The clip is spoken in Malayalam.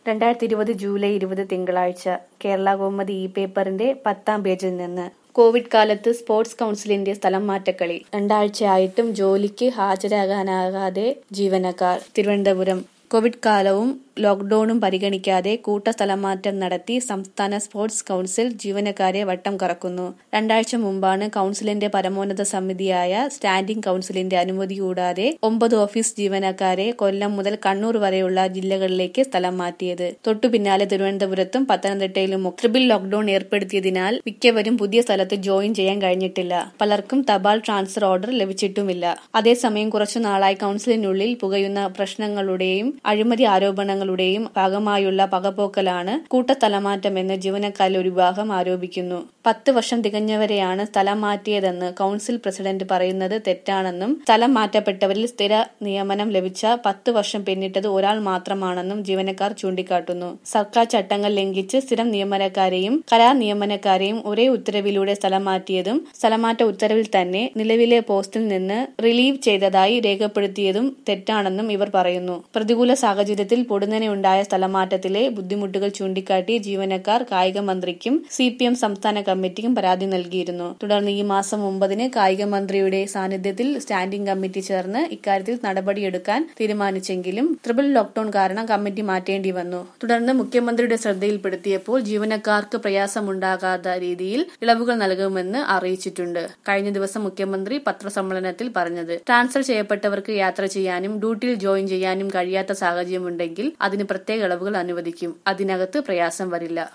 രണ്ടായിരത്തി ഇരുപത് ജൂലൈ ഇരുപത് തിങ്കളാഴ്ച കേരള കൗമുദി ഇ പേപ്പറിന്റെ പത്താം പേജിൽ നിന്ന് കോവിഡ് കാലത്ത് സ്പോർട്സ് കൗൺസിലിന്റെ സ്ഥലം മാറ്റക്കളി രണ്ടാഴ്ചയായിട്ടും ജോലിക്ക് ഹാജരാകാനാകാതെ ജീവനക്കാർ തിരുവനന്തപുരം കോവിഡ് കാലവും ലോക്ഡൌണും പരിഗണിക്കാതെ കൂട്ട സ്ഥലമാറ്റം നടത്തി സംസ്ഥാന സ്പോർട്സ് കൗൺസിൽ ജീവനക്കാരെ വട്ടം കറക്കുന്നു രണ്ടാഴ്ച മുമ്പാണ് കൗൺസിലിന്റെ പരമോന്നത സമിതിയായ സ്റ്റാൻഡിംഗ് കൗൺസിലിന്റെ അനുമതി കൂടാതെ ഒമ്പത് ഓഫീസ് ജീവനക്കാരെ കൊല്ലം മുതൽ കണ്ണൂർ വരെയുള്ള ജില്ലകളിലേക്ക് സ്ഥലം മാറ്റിയത് തൊട്ടു പിന്നാലെ തിരുവനന്തപുരത്തും പത്തനംതിട്ടയിലും ട്രിപ്പിൾ ലോക്ഡൌൺ ഏർപ്പെടുത്തിയതിനാൽ മിക്കവരും പുതിയ സ്ഥലത്ത് ജോയിൻ ചെയ്യാൻ കഴിഞ്ഞിട്ടില്ല പലർക്കും തപാൽ ട്രാൻസ്ഫർ ഓർഡർ ലഭിച്ചിട്ടുമില്ല അതേസമയം കുറച്ചു നാളായി കൗൺസിലിനുള്ളിൽ പുകയുന്ന പ്രശ്നങ്ങളുടെയും അഴിമതി ആരോപണങ്ങളുടെയും ഭാഗമായുള്ള പകപോക്കലാണ് കൂട്ടസ്ഥലമാറ്റമെന്ന് ജീവനക്കാരിൽ ഒരു വിഭാഗം ആരോപിക്കുന്നു പത്ത് വർഷം തികഞ്ഞവരെയാണ് സ്ഥലം മാറ്റിയതെന്ന് കൗൺസിൽ പ്രസിഡന്റ് പറയുന്നത് തെറ്റാണെന്നും സ്ഥലം മാറ്റപ്പെട്ടവരിൽ സ്ഥിര നിയമനം ലഭിച്ച പത്ത് വർഷം പിന്നിട്ടത് ഒരാൾ മാത്രമാണെന്നും ജീവനക്കാർ ചൂണ്ടിക്കാട്ടുന്നു സർക്കാർ ചട്ടങ്ങൾ ലംഘിച്ച് സ്ഥിരം നിയമനക്കാരെയും കരാർ നിയമനക്കാരെയും ഒരേ ഉത്തരവിലൂടെ സ്ഥലം മാറ്റിയതും സ്ഥലമാറ്റ ഉത്തരവിൽ തന്നെ നിലവിലെ പോസ്റ്റിൽ നിന്ന് റിലീവ് ചെയ്തതായി രേഖപ്പെടുത്തിയതും തെറ്റാണെന്നും ഇവർ പറയുന്നു പ്രതികൂല സാഹചര്യത്തിൽ പൊടുന്നനെ ഉണ്ടായ സ്ഥലമാറ്റത്തിലെ ബുദ്ധിമുട്ടുകൾ ചൂണ്ടിക്കാട്ടി ജീവനക്കാർ കായിക മന്ത്രിക്കും സി പി എം സംസ്ഥാന കമ്മിറ്റിക്കും പരാതി നൽകിയിരുന്നു തുടർന്ന് ഈ മാസം ഒമ്പതിന് കായിക മന്ത്രിയുടെ സാന്നിധ്യത്തിൽ സ്റ്റാൻഡിംഗ് കമ്മിറ്റി ചേർന്ന് ഇക്കാര്യത്തിൽ നടപടിയെടുക്കാൻ തീരുമാനിച്ചെങ്കിലും ട്രിപ്പിൾ ലോക്ഡൌൺ കാരണം കമ്മിറ്റി മാറ്റേണ്ടി വന്നു തുടർന്ന് മുഖ്യമന്ത്രിയുടെ ശ്രദ്ധയിൽപ്പെടുത്തിയപ്പോൾ ജീവനക്കാർക്ക് പ്രയാസമുണ്ടാകാത്ത രീതിയിൽ ഇളവുകൾ നൽകുമെന്ന് അറിയിച്ചിട്ടുണ്ട് കഴിഞ്ഞ ദിവസം മുഖ്യമന്ത്രി പത്രസമ്മേളനത്തിൽ പറഞ്ഞത് ട്രാൻസ്ഫർ ചെയ്യപ്പെട്ടവർക്ക് യാത്ര ചെയ്യാനും ഡ്യൂട്ടിയിൽ ജോയിൻ ചെയ്യാനും കഴിയാത്ത സാഹചര്യമുണ്ടെങ്കിൽ അതിന് പ്രത്യേക ഇളവുകൾ അനുവദിക്കും അതിനകത്ത് പ്രയാസം വരില്ല